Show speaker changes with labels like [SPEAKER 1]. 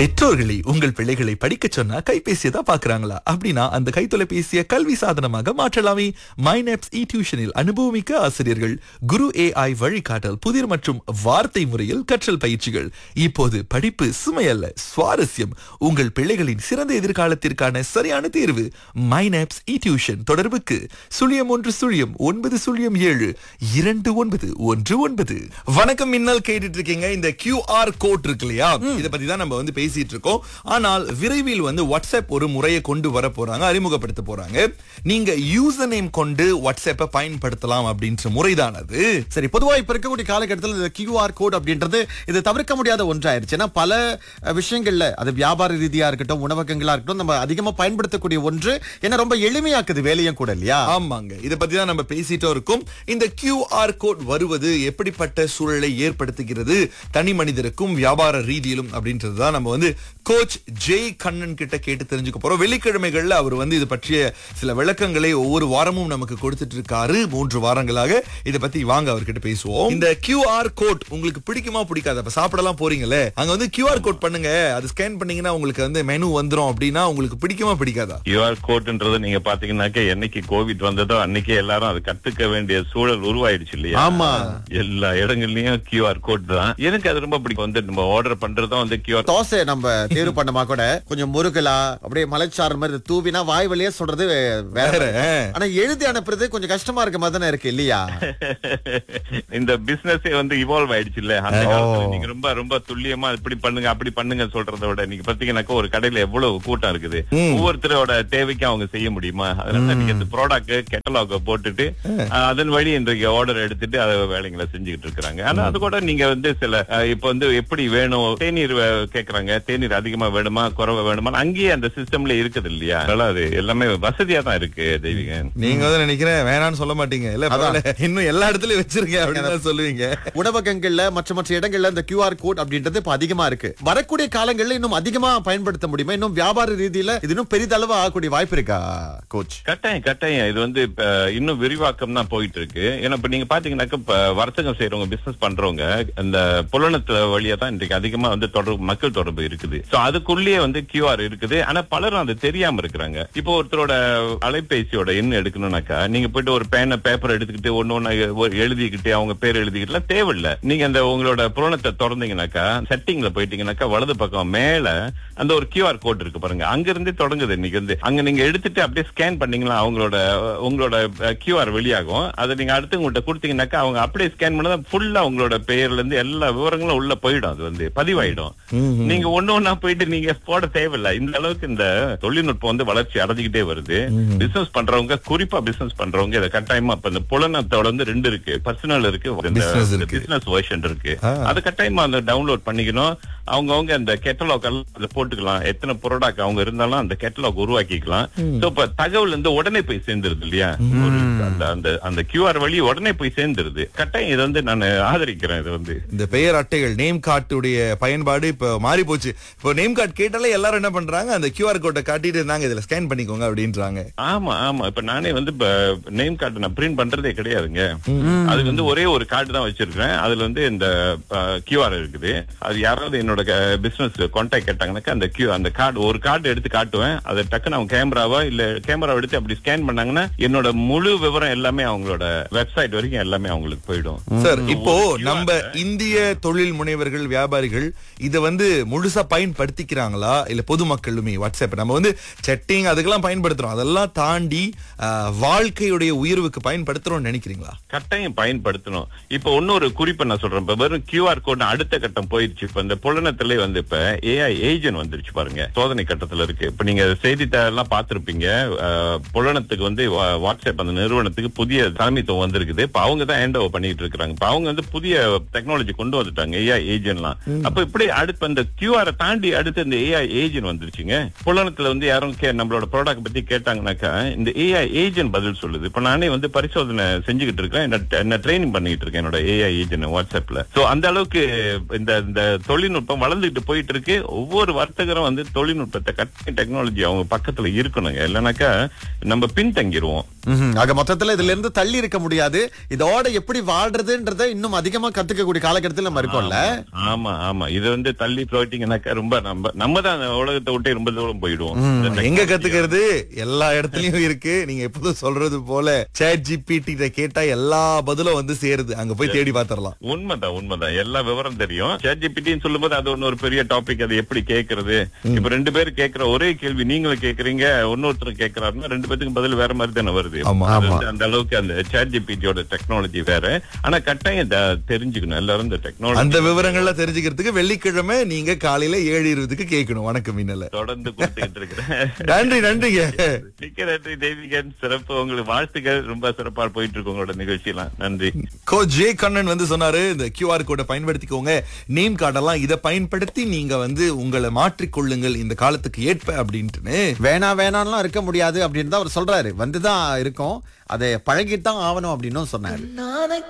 [SPEAKER 1] பெற்றோர்களை உங்கள் பிள்ளைகளை படிக்க சொன்னா கைபேசியை தான் பாக்குறாங்களா அப்படின்னா அந்த கைத்தொலைபேசியை கல்வி சாதனமாக மாற்றலாமே மைனப்ஸ் இ டியூஷனில் அனுபவமிக்க ஆசிரியர்கள் குரு ஏஐ வழிகாட்டல் புதிர் மற்றும் வார்த்தை முறையில் கற்றல் பயிற்சிகள் இப்போது படிப்பு சுமையல்ல சுவாரஸ்யம் உங்கள் பிள்ளைகளின் சிறந்த எதிர்காலத்திற்கான சரியான தேர்வு மைனப்ஸ் இ டியூஷன் தொடர்புக்கு சுழியம் ஒன்று சுழியம் ஒன்பது சுழியம் ஏழு இரண்டு ஒன்பது ஒன்று ஒன்பது வணக்கம் மின்னல் கேட்டுட்டு இருக்கீங்க இந்த QR கோட் இருக்கு இல்லையா இத பத்தி தான் நம்ம வந்து பேசிட்டு இருக்கோம் ஆனால் விரைவில் வந்து வாட்ஸ்அப் ஒரு முறையை கொண்டு வர போறாங்க அறிமுகப்படுத்த போறாங்க நீங்க யூசர் நேம் கொண்டு வாட்ஸ்அப்பை பயன்படுத்தலாம் அப்படின்ற முறைதான் அது
[SPEAKER 2] சரி பொதுவா இப்ப இருக்கக்கூடிய காலகட்டத்தில் இந்த கியூஆர் கோட் அப்படின்றது இது தவிர்க்க முடியாத ஒன்றாயிருச்சு ஏன்னா பல அஹ், விஷயங்கள்ல அது வியாபார ரீதியா இருக்கட்டும் உணவகங்களா இருக்கட்டும் நம்ம அதிகமா பயன்படுத்தக்கூடிய ஒன்று ஏன்னா ரொம்ப எளிமையாக்குது வேலையும் கூட இல்லையா
[SPEAKER 1] ஆமாங்க இத பத்தி தான் நம்ம பேசிட்டோம் இருக்கோம் இந்த QR கோட் வருவது எப்படிப்பட்ட சூழலை ஏற்படுத்துகிறது தனி மனிதருக்கும் வியாபார ரீதியிலும் அப்படின்றது தான் நம்ம வந்து கோச் ஜெய் கண்ணன் கிட்ட கேட்டு தெரிஞ்சுக்க போறோம் வெள்ளிக்கிழமைகள்ல அவர் வந்து இது பற்றிய சில விளக்கங்களை ஒவ்வொரு வாரமும் நமக்கு கொடுத்துட்டு இருக்காரு மூன்று வாரங்களாக இத பத்தி வாங்க அவர்கிட்ட பேசுவோம் இந்த QR கோட் உங்களுக்கு பிடிக்குமா பிடிக்காது அப்ப சாப்பிடலாம் போறீங்களே அங்க வந்து QR கோட் பண்ணுங்க அது ஸ்கேன் பண்ணீங்கன்னா உங்களுக்கு வந்து மெனு வந்துரும் அப்படின்னா உங்களுக்கு பிடிக்குமா பிடிக்காதா
[SPEAKER 3] கியூஆர் கோட்ன்றது நீங்க பாத்தீங்கன்னாக்க என்னைக்கு கோவிட் வந்ததோ அன்னைக்கே எல்லாரும் அது கத்துக்க வேண்டிய சூழல் உருவாயிடுச்சு இல்லையா
[SPEAKER 2] ஆமா.
[SPEAKER 3] எல்லா இடங்கள்லயும் கியூஆர் கோட் தான் எனக்கு அது ரொம்ப பிடிக்கும் வந்து நம்ம ஆர்டர் பண்றதும் வந்து கியூஆர்
[SPEAKER 2] தோசை நம்ம தேர்வு பண்ணமா கூட கொஞ்சம் முருகலா அப்படியே மலைச்சாறு மாதிரி தூவினா வாய் வழியே சொல்றது வேற
[SPEAKER 1] வேற.
[SPEAKER 2] ஆனா எழுதி அனுப்புறது கொஞ்சம் கஷ்டமா இருக்க மாதிரி தானே இருக்கு இல்லையா
[SPEAKER 3] இந்த பிசினஸே வந்து இவால்வ் ஆயிடுச்சு இல்ல அந்த
[SPEAKER 2] ஓ.
[SPEAKER 3] காலத்துல நீங்க ரொம்ப ரொம்ப துல்லியமா இப்படி பண்ணுங்க அப்படி பண்ணுங்க சொல்றதை விட நீங்க பாத்தீங்கன்னாக்கா ஒரு கடையில எவ்வளவு கூட்டம் இருக்குது ஒவ்வொருத்தரோட தேவைக்கு அவங்க செய்ய முடியுமா அதனால நீங்க இந்த ப்ராடக்ட் கேட்டலாக போட்டுட்டு அஹ், அதன் வழி இன்றைக்கு ஆர்டர் எடுத்துட்டு அதை வேலைங்களை செஞ்சுக்கிட்டு இருக்காங்க ஆனா அது கூட நீங்க வந்து சில அஹ், இப்ப வந்து எப்படி வேணும் தேநீர் வே- கேக்குறாங்க தேநீர் அதிகமா வேணுமா குறைவா வேணுமா அங்கேயே அந்த சிஸ்டம்ல இருக்குது இல்லையா அதனால அது எல்லாமே வசதியா தான் இருக்கு தெய்வீகன்
[SPEAKER 1] நீங்க வந்து நினைக்கிறேன் வேணாம்னு சொல்ல மாட்டீங்க இல்ல பரவாயில்ல. இன்னும் எல்லா இடத்துலயும் வச்சிருக்கேன் அப்படின்னு தான் சொல்லுவீங்க
[SPEAKER 2] உணவகங்கள்ல மற்ற மற்ற இடங்கள்ல இந்த கியூஆர் கோட் அப்படின்றது இப்ப அதிகமா இருக்கு வரக்கூடிய காலங்கள்ல இன்னும் அதிகமா பயன்படுத்த முடியுமா இன்னும் வியாபார ரீதியில இது இன்னும் பெரிதளவு ஆகக்கூடிய வாய்ப்பு இருக்கா கோச்
[SPEAKER 3] கட்டாயம் கட்டாயம் இது வந்து இப்ப இன்னும் விரிவாக்கம் தான் போயிட்டு இருக்கு ஏன்னா இப்ப நீங்க பாத்தீங்கன்னாக்க இப்ப வர்த்தகம் செய்யறவங்க பிசினஸ் பண்றவங்க அந்த புலனத்துல வழியா தான் இன்றைக்கு அதிகமா வந்து தொடர்பு மக்கள் தொடர்பு இருக்குது சோ அதுக்குள்ளேயே வந்து கியூஆர் இருக்குது ஆனா பலரும் அது தெரியாம இருக்கிறாங்க இப்போ ஒருத்தரோட அலைபேசியோட எண் எடுக்கணும்னாக்கா நீங்க போயிட்டு ஒரு பேனை பேப்பர் எடுத்துக்கிட்டு ஒண்ணு ஒண்ணு எழுதிக்கிட்டு அவங்க பேர் எழுதிக்கிட்டுலாம் தேவையில்ல நீங்க அந்த உங்களோட புலனத்தை திறந்தீங்கன்னாக்கா செட்டிங்ல போயிட்டீங்கன்னாக்கா வலது பக்கம் மேல அந்த ஒரு கியூஆர் கோட் இருக்கு பாருங்க அங்க இருந்தே தொடங்குது இன்னைக்கு வந்து அங்க நீங்க எடுத்துட்டு அப்படியே ஸ்கேன் பண்ணீங்களா அவங்களோட உங்களோட கியூஆர் வெளியாகும் அதை நீங்க அடுத்தவங்கள்ட்ட கொடுத்தீங்கன்னாக்கா அவங்க அப்படியே ஸ்கேன் பண்ணா ஃபுல்லா உங்களோட பெயர்ல இருந்து எல்லா விவரங்களும் உள்ள போயிடும் அது வந்து பதிவாயிடும் நீங்க ஒண்ணு ஒண்ணா போயிட்டு நீங்க போட தேவையில்ல இந்த அளவுக்கு இந்த தொழில்நுட்பம் வந்து வளர்ச்சி அடைஞ்சுக்கிட்டே வருது பிசினஸ் பண்றவங்க குறிப்பா பிசினஸ் பண்றவங்க இதை கட்டாயமா இப்ப இந்த புலனத்தோட வந்து ரெண்டு இருக்கு பர்சனல் இருக்கு
[SPEAKER 1] Business இருக்கு.
[SPEAKER 3] பிசினஸ் வெர்ஷன் இருக்கு
[SPEAKER 1] ஆ.
[SPEAKER 3] அது கட்டாயமா அந்த டவுன்லோட் பண்ணிக்கணும் அவங்கவங்க அந்த கெட்டலாக் எல்லாம் அதுல போட்டுக்கலாம் எத்தனை ப்ராடக்ட் அவங்க இருந்தாலும் அந்த கெட்டலாக் உருவாக்கிக்கலாம் சோ இப்ப தகவல் வந்து உடனே போய் சேர்ந்துருது இல்லையா ஒரு அந்த அந்த அந்த கியூஆர் வழி உடனே போய் சேர்ந்துருது கட்டாயம் இது வந்து நான் ஆதரிக்கிறேன் இது வந்து
[SPEAKER 1] இந்த பெயர் அட்டைகள் நேம் கார்டுடைய பயன்பாடு இப்ப மாறி போச்சு இப்போ நேம் கார்டு கேட்டாலே எல்லாரும் என்ன பண்றாங்க அந்த கியூஆர் கோட்டை காட்டிட்டு இருந்தாங்க இதுல ஸ்கேன் பண்ணிக்கோங்க அப்படின்றாங்க
[SPEAKER 3] ஆமா ஆமா இப்ப நானே வந்து இப்ப நேம் கார்டு நான் பிரிண்ட் பண்றதே கிடையாதுங்க அது வந்து ஒரே ஒரு கார்டு தான் வச்சிருக்கேன் அதுல வந்து இந்த கியூஆர் இருக்குது அது யாராவது என்னோட பிசினஸ் கான்டாக்ட் கேட்டாங்கன்னாக்கா அந்த கியூ அந்த கார்டு ஒரு கார்டு எடுத்து காட்டுவேன் அதை டக்குன்னு அவங்க கேமராவா இல்ல கேமரா எடுத்து அப்படி ஸ்கேன் பண்ணாங்கன்னா என்னோட முழு விவரம் எல்லாமே அவங்களோட வெப்சைட் வரைக்கும் எல்லாமே அவங்களுக்கு போயிடும்
[SPEAKER 1] சார் இப்போ
[SPEAKER 3] QR
[SPEAKER 1] நம்ம இந்திய தொழில் முனைவர்கள் வியாபாரிகள் இத வந்து முழுசா பயன்படுத்திக்கிறாங்களா இல்ல பொதுமக்களுமே வாட்ஸ்அப் நம்ம வந்து செட்டிங் அதுக்கெல்லாம் பயன்படுத்துறோம் அதெல்லாம் தாண்டி ஆஹ், வாழ்க்கையுடைய உயர்வுக்கு பயன்படுத்துறோம்னு நினைக்கிறீங்களா
[SPEAKER 3] கட்டாயம் பயன்படுத்தணும் இப்ப இன்னொரு குறிப்பை நான் சொல்றேன் இப்ப வெறும் கியூஆர் கோட் அடுத்த கட்டம் போயிடுச்சு இப்ப இந்த புலனத்திலே வந்து இப்ப ஏஐ ஏஜென்ட் வந்துருச்சு பாருங்க சோதனை கட்டத்துல இருக்கு இப்ப நீங்க செய்தித்தாளெல்லாம் பார்த்திருப்பீங்க அஹ், புலனத்துக்கு வந்து வா- வாட்ஸ்அப் அந்த நிறுவனத்துக்கு புதிய தலைமைத்துவம் வந்திருக்குது இப்ப அவங்க தான் ஹேண்ட் ஓவர் பண்ணிட்டு இருக்காங்க இப்ப அவங்க வந்து புதிய டெக்னாலஜி கொண்டு வந்துட்டாங்க ஏஐ ஏஜென்ட்லாம் அப்ப இப்படி அடுத்து அந்த கியூஆர் தாண்டி அடுத்து இந்த ஏஐ ஏஜென்ட் வந்துருச்சுங்க புலனத்துல வந்து யாரும் கே- நம்மளோட ப்ராடக்ட் பத்தி கேட்டாங்கன்னாக்கா இந்த ஏஐ ஏஜென்ட் பதில் சொல்லுது இப்ப நானே வந்து பரிசோதனை செஞ்சுக்கிட்டு இருக்கேன் என்ன- என்ன ட்ரைனிங் பண்ணிட்டு இருக்கேன் என்னோட ஏஐ ஏஜென்ட் வாட்ஸ்அப்ல சோ அந்த அளவுக்கு இந்த இந்த தொழில்நுட்பம் தொழில்நுட்பம் வளர்ந்துட்டு போயிட்டு இருக்கு ஒவ்வொரு வர்த்தகரும் வந்து தொழில்நுட்பத்தை கட்டி டெக்னாலஜி அவங்க பக்கத்துல இருக்கணுங்க இல்லைனாக்கா நம்ம பின்தங்கிருவோம்
[SPEAKER 2] ம்ஹும். ஆக மொத்தத்துல இதுல இருந்து தள்ளி இருக்க முடியாது இதோட எப்படி வாழ்றதுன்றத இன்னும் அதிகமா கத்துக்கக்கூடிய காலகட்டத்தில் நம்ம இருக்கோம்ல
[SPEAKER 3] ஆமா ஆமா இது வந்து தள்ளி போயிட்டீங்கன்னாக்கா ரொம்ப நம்ம நம்ம தான் அந்த உலகத்தை விட்டு ரொம்ப தூரம் போயிடுவோம் இந்த
[SPEAKER 1] எங்க
[SPEAKER 3] technology-
[SPEAKER 1] கத்துக்கிறது எல்லா இடத்துலயும் இருக்கு நீங்க எப்போதும் சொல்றது போல சேட் ஜிபிடி கேட்டா எல்லா பதிலும் வந்து சேருது அங்க போய் தேடி பாத்திரலாம்
[SPEAKER 3] உண்மைதான் உண்மைதான் எல்லா விவரம் தெரியும் சேட்ஜிபிட்டின்னு சொல்லும்போது அது ஒண்ணு ஒரு பெரிய டாபிக் அது எப்படி கேக்குறது இப்ப ரெண்டு பேரும் கேக்குற ஒரே கேள்வி நீங்களும் கேக்குறீங்க இன்னொருத்தர் கேக்குறாருன்னா ரெண்டு பேத்துக்கும் பதில் வேற மாதிரி தானே வருது
[SPEAKER 1] ஆமா,
[SPEAKER 3] அது
[SPEAKER 2] ஆமா.
[SPEAKER 3] வந்து அந்த அளவுக்கு அந்த சேட்ஜிபிட்டியோட டெக்னாலஜி வேற ஆனா கட்டாயம் த- தெரிஞ்சுக்கணும் எல்லாரும் இந்த
[SPEAKER 1] அந்த
[SPEAKER 3] டெக்னாலஜி
[SPEAKER 1] விவரங்கள்லாம் தெரிஞ்சுக்கிறதுக்கு வெள்ளிக்கிழமை நீங்க காலையில ஏழு இருபதுக்கு கேட்கணும் வணக்கம் மின்னல
[SPEAKER 3] தொடர்ந்து கொடுத்துக்கிட்டு இருக்கிறேன்
[SPEAKER 1] நன்றி நன்றிங்க
[SPEAKER 3] மிக்க நன்றி தேவிகன் சிறப்பு உங்களுக்கு வாழ்த்துக்கள் ரொம்ப சிறப்பா போயிட்டு இருக்கு உங்களோட நிகழ்ச்சியெல்லாம் நன்றி
[SPEAKER 1] கோ ஜே கண்ணன் வந்து சொன்னாரு இந்த கியூஆர் கோடை பயன்படுத்திக்கோங்க நேம் கார்டெல்லாம் இதை பயன்படுத்தி நீங்க வந்து உங்களை மாற்றிக்கொள்ளுங்கள் இந்த காலத்துக்கு ஏற்ப அப்படின்ட்டுன்னு
[SPEAKER 2] வேணா வேணாம்லாம் இருக்க முடியாது அப்படின்னு தான் அவர் சொல்றாரு வந்துதான் இருக்கும் அதை பழகித்தான் ஆகணும் அப்படின்னு சொன்னாரு
[SPEAKER 4] நானே